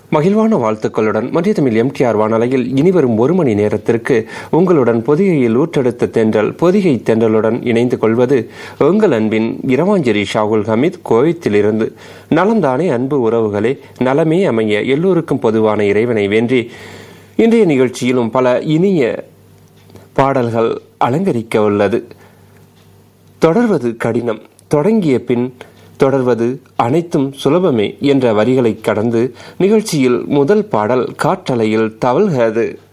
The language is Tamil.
மகிழ்வான வாழ்த்துக்களுடன் மத்திய தமிழ் எம்டிஆர் வானலையில் இனிவரும் ஒரு மணி நேரத்திற்கு உங்களுடன் பொதிகையில் ஊற்றெடுத்த தென்றல் பொதிகை தென்றலுடன் இணைந்து கொள்வது உங்கள் அன்பின் இரவாஞ்சேரி ஷாகுல் ஹமீத் கோயத்திலிருந்து நலம்தானே அன்பு உறவுகளே நலமே அமைய எல்லோருக்கும் பொதுவான இறைவனை வேண்டி இன்றைய நிகழ்ச்சியிலும் பல இனிய பாடல்கள் அலங்கரிக்க உள்ளது தொடர்வது கடினம் தொடங்கிய பின் தொடர்வது அனைத்தும் சுலபமே என்ற வரிகளை கடந்து நிகழ்ச்சியில் முதல் பாடல் காற்றலையில் தவழ்கிறது